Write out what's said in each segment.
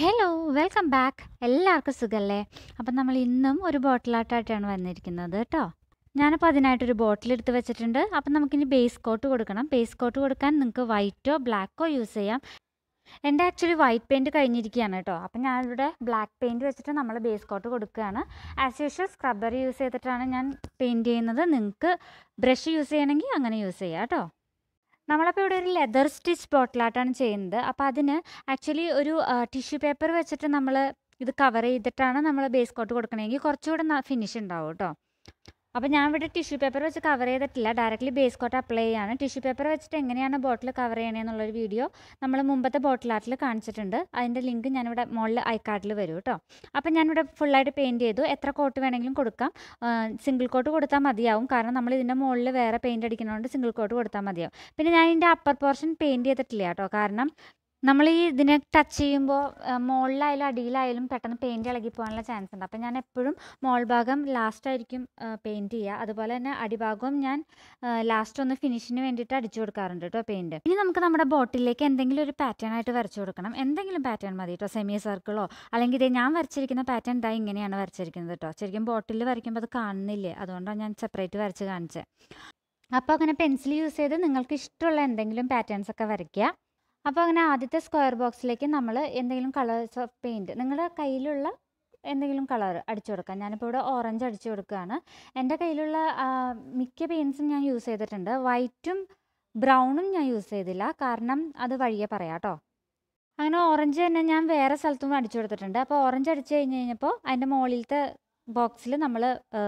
hello welcome back എല്ലാവർക്കും സുഖമല്ലേ അപ്പം നമ്മൾ ഇന്നും ഒരു ബോട്ടിലാട്ടായിട്ടാണ് വന്നിരിക്കുന്നത് കേട്ടോ ഞാനപ്പോൾ അതിനായിട്ടൊരു ബോട്ടിൽ എടുത്ത് വെച്ചിട്ടുണ്ട് അപ്പം നമുക്കിനി ബേസ് കോട്ട് കൊടുക്കണം ബേസ് കോട്ട് കൊടുക്കാൻ നിങ്ങൾക്ക് വൈറ്റോ ബ്ലാക്കോ യൂസ് ചെയ്യാം എൻ്റെ ആക്ച്വലി വൈറ്റ് പെയിൻറ്റ് കഴിഞ്ഞിരിക്കുകയാണ് കേട്ടോ അപ്പം ഞാനിവിടെ ബ്ലാക്ക് പെയിൻറ്റ് വെച്ചിട്ട് നമ്മൾ ബേസ് കോട്ട് കൊടുക്കുകയാണ് ആസ് യൂഷ്വൽ സ്ക്രബ്ബർ യൂസ് ചെയ്തിട്ടാണ് ഞാൻ പെയിൻറ്റ് ചെയ്യുന്നത് നിങ്ങൾക്ക് ബ്രഷ് യൂസ് ചെയ്യണമെങ്കിൽ അങ്ങനെ യൂസ് ചെയ്യാം കേട്ടോ നമ്മളപ്പോൾ ഇവിടെ ഒരു ലെതർ സ്റ്റിച്ച് ബോട്ടിലായിട്ടാണ് ചെയ്യുന്നത് അപ്പോൾ അതിന് ആക്ച്വലി ഒരു ടിഷ്യൂ പേപ്പർ വെച്ചിട്ട് നമ്മൾ ഇത് കവർ ചെയ്തിട്ടാണ് നമ്മൾ ബേസ് കോട്ട് കൊടുക്കണമെങ്കിൽ കുറച്ചുകൂടെ ഫിനിഷ് ഉണ്ടാവും കേട്ടോ അപ്പോൾ ഞാൻ ഇവിടെ ടിഷ്യൂ പേപ്പർ വെച്ച് കവർ ചെയ്തിട്ടില്ല ഡയറക്റ്റ്ലി ബേസ് കോട്ട് അപ്ലൈ ചെയ്യാണ് ടിഷ്യൂ പേപ്പർ വെച്ചിട്ട് എങ്ങനെയാണ് ബോട്ടിൽ കവർ ചെയ്യണമെന്നുള്ളൊരു വീഡിയോ നമ്മൾ മുമ്പത്തെ ബോട്ടിൽ ആർട്ടിൽ കാണിച്ചിട്ടുണ്ട് അതിൻ്റെ ലിങ്ക് ഞാനിവിടെ മുകളിൽ ഐക്കാർഡിൽ വരും കേട്ടോ അപ്പോൾ ഞാനിവിടെ ഫുള്ളായിട്ട് പെയിൻറ്റ് ചെയ്തു എത്ര കോട്ട് വേണമെങ്കിലും കൊടുക്കാം സിംഗിൾ കോട്ട് കൊടുത്താൽ മതിയാവും കാരണം നമ്മൾ ഇതിൻ്റെ മുകളിൽ വേറെ പെയിൻറ്റ് അടിക്കുന്നതുകൊണ്ട് സിംഗിൾ കോട്ട് കൊടുത്താൽ മതിയാവും പിന്നെ ഞാൻ ഇതിൻ്റെ അപ്പർ പോർഷൻ പെയിൻറ്റ് ചെയ്തിട്ടില്ല കേട്ടോ കാരണം നമ്മൾ ഈ ഇതിനെ ടച്ച് ചെയ്യുമ്പോൾ മുകളിലായാലും അടിയിലായാലും പെട്ടെന്ന് പെയിൻറ്റ് ഇളകി പോകാനുള്ള ചാൻസ് ഉണ്ട് അപ്പം ഞാൻ എപ്പോഴും മോൾ ഭാഗം ലാസ്റ്റ് ആയിരിക്കും പെയിൻറ്റ് ചെയ്യുക അതുപോലെ തന്നെ അടിഭാഗവും ഞാൻ ലാസ്റ്റ് ഒന്ന് ഫിനിഷിന് വേണ്ടിയിട്ട് അടിച്ചു കൊടുക്കാറുണ്ട് കേട്ടോ പെയിൻറ്റ് ഇനി നമുക്ക് നമ്മുടെ ബോട്ടിലേക്ക് എന്തെങ്കിലും ഒരു പാറ്റേൺ ആയിട്ട് വരച്ചു കൊടുക്കണം എന്തെങ്കിലും പാറ്റേൺ മതി കേട്ടോ സെമി സർക്കിളോ അല്ലെങ്കിൽ ഇതേ ഞാൻ വരച്ചിരിക്കുന്ന പാറ്റേൺ ഇതാ ഇങ്ങനെയാണ് വരച്ചിരിക്കുന്നത് കേട്ടോ ശരിക്കും ബോട്ടിൽ വരയ്ക്കുമ്പോൾ അത് കാണുന്നില്ലേ അതുകൊണ്ടാണ് ഞാൻ സെപ്പറേറ്റ് വരച്ച് കാണിച്ചത് അപ്പോൾ അങ്ങനെ പെൻസിൽ യൂസ് ചെയ്ത് നിങ്ങൾക്ക് ഇഷ്ടമുള്ള എന്തെങ്കിലും പാറ്റേൺസ് ഒക്കെ വരയ്ക്കുക അപ്പോൾ അങ്ങനെ ആദ്യത്തെ സ്ക്വയർ ബോക്സിലേക്ക് നമ്മൾ എന്തെങ്കിലും കളേഴ്സ് ഓഫ് പെയിൻറ്റ് നിങ്ങളുടെ കയ്യിലുള്ള എന്തെങ്കിലും കളർ അടിച്ചു കൊടുക്കാം ഞാനിപ്പോൾ ഇവിടെ ഓറഞ്ച് അടിച്ചു കൊടുക്കുകയാണ് എൻ്റെ കയ്യിലുള്ള മിക്ക പെയിൻസും ഞാൻ യൂസ് ചെയ്തിട്ടുണ്ട് വൈറ്റും ബ്രൗണും ഞാൻ യൂസ് ചെയ്തില്ല കാരണം അത് വഴിയെ പറയാം കേട്ടോ അങ്ങനെ ഓറഞ്ച് തന്നെ ഞാൻ വേറെ സ്ഥലത്തും അടിച്ചു കൊടുത്തിട്ടുണ്ട് അപ്പോൾ ഓറഞ്ച് അടിച്ചു കഴിഞ്ഞ് കഴിഞ്ഞപ്പോൾ അതിൻ്റെ മുകളിലത്തെ ബോക്സിൽ നമ്മൾ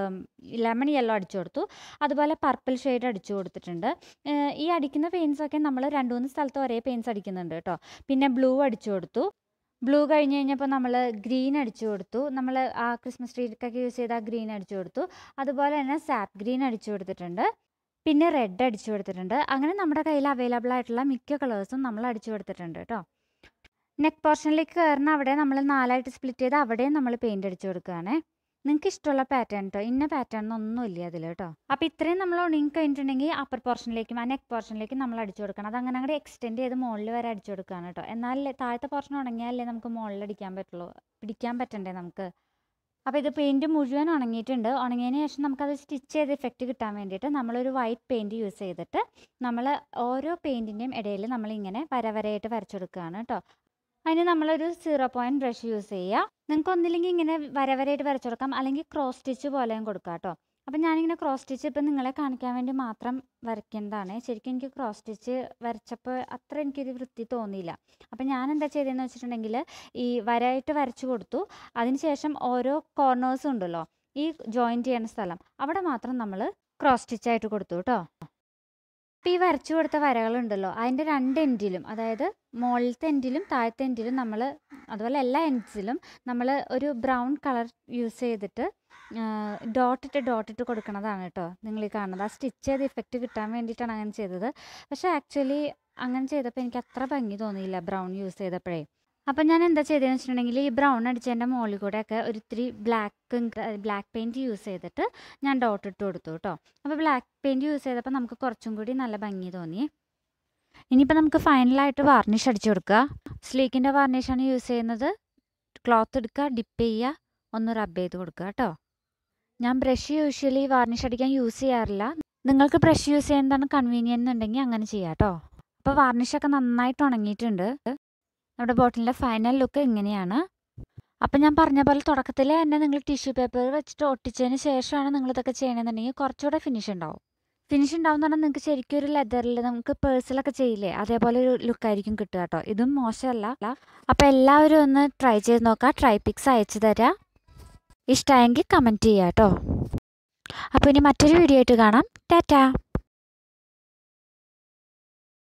ലെമൺ യെല്ലോ അടിച്ചു കൊടുത്തു അതുപോലെ പർപ്പിൾ ഷെയ്ഡ് അടിച്ചു കൊടുത്തിട്ടുണ്ട് ഈ അടിക്കുന്ന പെയിൻസൊക്കെ നമ്മൾ രണ്ട് മൂന്ന് സ്ഥലത്ത് ഒരേ പെയിൻസ് അടിക്കുന്നുണ്ട് കേട്ടോ പിന്നെ ബ്ലൂ അടിച്ചു കൊടുത്തു ബ്ലൂ കഴിഞ്ഞ് കഴിഞ്ഞപ്പോൾ നമ്മൾ ഗ്രീൻ അടിച്ചു കൊടുത്തു നമ്മൾ ആ ക്രിസ്മസ് ട്രീക്കൊക്കെ യൂസ് ചെയ്ത ആ ഗ്രീൻ അടിച്ചു കൊടുത്തു അതുപോലെ തന്നെ സാപ്പ് ഗ്രീൻ അടിച്ചു കൊടുത്തിട്ടുണ്ട് പിന്നെ റെഡ് അടിച്ചു കൊടുത്തിട്ടുണ്ട് അങ്ങനെ നമ്മുടെ കയ്യിൽ അവൈലബിൾ ആയിട്ടുള്ള മിക്ക കളേഴ്സും നമ്മൾ അടിച്ചു കൊടുത്തിട്ടുണ്ട് കേട്ടോ നെക്ക് പോർഷനിലേക്ക് കയറുന്ന അവിടെ നമ്മൾ നാലായിട്ട് സ്പ്ലിറ്റ് ചെയ്ത് അവിടെയും നമ്മൾ പെയിൻറ് അടിച്ചു കൊടുക്കുകയാണേ നിങ്ങൾക്ക് ഇഷ്ടമുള്ള പാറ്റേൺ കേട്ടോ ഇന്ന പാറ്റേൺ ഒന്നും ഇല്ല അതിൽ കേട്ടോ അപ്പോൾ ഇത്രയും നമ്മൾ ഉണങ്ങി കഴിഞ്ഞിട്ടുണ്ടെങ്കിൽ അപ്പർ പോർഷനിലേക്കും ആ നെക്ക് പോർഷനിലേക്കും നമ്മൾ അടിച്ചു കൊടുക്കണം അത് അങ്ങനെ അങ്ങോട്ട് എക്സ്റ്റെൻഡ് ചെയ്ത് മുകളിൽ വരെ അടിച്ചു കൊടുക്കുകയാണ് കേട്ടോ എന്നാലേ താഴത്തെ പോർഷൻ ഉണങ്ങിയാലേ നമുക്ക് മുകളിൽ അടിക്കാൻ പറ്റുള്ളൂ പിടിക്കാൻ പറ്റണ്ടേ നമുക്ക് അപ്പോൾ ഇത് പെയിൻറ്റ് മുഴുവൻ ഉണങ്ങിയിട്ടുണ്ട് ഉണങ്ങിയതിന് ശേഷം നമുക്കത് സ്റ്റിച്ച് ചെയ്ത് ഇഫക്റ്റ് കിട്ടാൻ വേണ്ടിയിട്ട് നമ്മളൊരു വൈറ്റ് പെയിൻറ്റ് യൂസ് ചെയ്തിട്ട് നമ്മൾ ഓരോ പെയിൻറ്റിൻ്റെയും ഇടയിൽ നമ്മളിങ്ങനെ വര വരയായിട്ട് വരച്ചെടുക്കുകയാണ് കേട്ടോ അതിന് നമ്മളൊരു സീറോ പോയിൻറ്റ് ബ്രഷ് യൂസ് ചെയ്യുക നിങ്ങൾക്ക് ഒന്നില്ലെങ്കിൽ ഇങ്ങനെ വര വരയായിട്ട് വരച്ചു കൊടുക്കാം അല്ലെങ്കിൽ ക്രോസ് സ്റ്റിച്ച് പോലെയും കൊടുക്കാം കേട്ടോ അപ്പം ഞാനിങ്ങനെ ക്രോസ് സ്റ്റിച്ച് ഇപ്പം നിങ്ങളെ കാണിക്കാൻ വേണ്ടി മാത്രം വരയ്ക്കുന്നതാണ് ശരിക്കും എനിക്ക് ക്രോസ് സ്റ്റിച്ച് വരച്ചപ്പോൾ അത്ര എനിക്കൊരു വൃത്തി തോന്നിയില്ല അപ്പം ഞാൻ എന്താ ചെയ്തതെന്ന് വെച്ചിട്ടുണ്ടെങ്കിൽ ഈ വരയായിട്ട് വരച്ചു കൊടുത്തു അതിനുശേഷം ഓരോ കോർണേഴ്സും ഉണ്ടല്ലോ ഈ ജോയിൻറ്റ് ചെയ്യുന്ന സ്ഥലം അവിടെ മാത്രം നമ്മൾ ക്രോസ് സ്റ്റിച്ചായിട്ട് കൊടുത്തു കേട്ടോ ഇപ്പം ഈ വരച്ചു കൊടുത്ത വരകളുണ്ടല്ലോ അതിൻ്റെ രണ്ട് എൻഡിലും അതായത് മുകളിലത്തെ എൻഡിലും താഴത്തെ എൻഡിലും നമ്മൾ അതുപോലെ എല്ലാ എൻഡ്സിലും നമ്മൾ ഒരു ബ്രൗൺ കളർ യൂസ് ചെയ്തിട്ട് ഡോട്ടിട്ട് ഡോട്ടിട്ട് കൊടുക്കണതാണ് കേട്ടോ നിങ്ങൾ ഈ കാണുന്നത് ആ സ്റ്റിച്ച് ചെയ്ത് ഇഫക്റ്റ് കിട്ടാൻ വേണ്ടിയിട്ടാണ് അങ്ങനെ ചെയ്തത് പക്ഷേ ആക്ച്വലി അങ്ങനെ ചെയ്തപ്പോൾ എനിക്ക് അത്ര ഭംഗി തോന്നിയില്ല ബ്രൗൺ യൂസ് ചെയ്തപ്പോഴേ അപ്പം ഞാൻ എന്താ ചെയ്തതെന്ന് വെച്ചിട്ടുണ്ടെങ്കിൽ ഈ ബ്രൗൺ അടിച്ചതിൻ്റെ മുകളിൽ കൂടെയൊക്കെ ഒരിത്തിരി ബ്ലാക്ക് ബ്ലാക്ക് പെയിൻറ്റ് യൂസ് ചെയ്തിട്ട് ഞാൻ ഡോട്ട് ഇട്ട് കൊടുത്തു കേട്ടോ അപ്പോൾ ബ്ലാക്ക് പെയിൻറ്റ് യൂസ് ചെയ്തപ്പോൾ നമുക്ക് കുറച്ചും കൂടി നല്ല ഭംഗി തോന്നി ഇനിയിപ്പോൾ നമുക്ക് ഫൈനലായിട്ട് വാർണിഷ് അടിച്ചു കൊടുക്കുക സ്ലീക്കിൻ്റെ വാർണിഷാണ് യൂസ് ചെയ്യുന്നത് ക്ലോത്ത് എടുക്കുക ഡിപ്പ് ചെയ്യുക ഒന്ന് റബ്ബ് ചെയ്ത് കൊടുക്കുക കേട്ടോ ഞാൻ ബ്രഷ് യൂഷ്വലി വാർണിഷ് അടിക്കാൻ യൂസ് ചെയ്യാറില്ല നിങ്ങൾക്ക് ബ്രഷ് യൂസ് ചെയ്യുന്നതാണ് കൺവീനിയൻ്റ് എന്നുണ്ടെങ്കിൽ അങ്ങനെ ചെയ്യാം കേട്ടോ അപ്പോൾ വാർണിഷൊക്കെ നന്നായിട്ട് ഉണങ്ങിയിട്ടുണ്ട് നമ്മുടെ ബോട്ടിലിൻ്റെ ഫൈനൽ ലുക്ക് ഇങ്ങനെയാണ് അപ്പം ഞാൻ പറഞ്ഞ പോലെ തുടക്കത്തിൽ തന്നെ നിങ്ങൾ ടിഷ്യൂ പേപ്പർ വെച്ചിട്ട് ഒട്ടിച്ചതിന് ശേഷമാണ് നിങ്ങൾ ഇതൊക്കെ ചെയ്യണമെന്നുണ്ടെങ്കിൽ കുറച്ചുകൂടെ ഫിനിഷ് ഉണ്ടാവും ഫിനിഷ് ഉണ്ടാവും എന്ന് പറഞ്ഞാൽ നിങ്ങൾക്ക് ശരിക്കും ഒരു ലെതറിൽ നമുക്ക് പേഴ്സിലൊക്കെ ചെയ്യില്ലേ അതേപോലെ ഒരു ലുക്കായിരിക്കും കിട്ടുക കേട്ടോ ഇതും മോശമല്ല അപ്പോൾ എല്ലാവരും ഒന്ന് ട്രൈ ചെയ്ത് നോക്കാം ട്രൈ പിക്സ് അയച്ചു തരാം ഇഷ്ടമായെങ്കിൽ കമൻറ്റ് ചെയ്യാം കേട്ടോ അപ്പോൾ ഇനി മറ്റൊരു വീഡിയോ ആയിട്ട് കാണാം ടാറ്റാ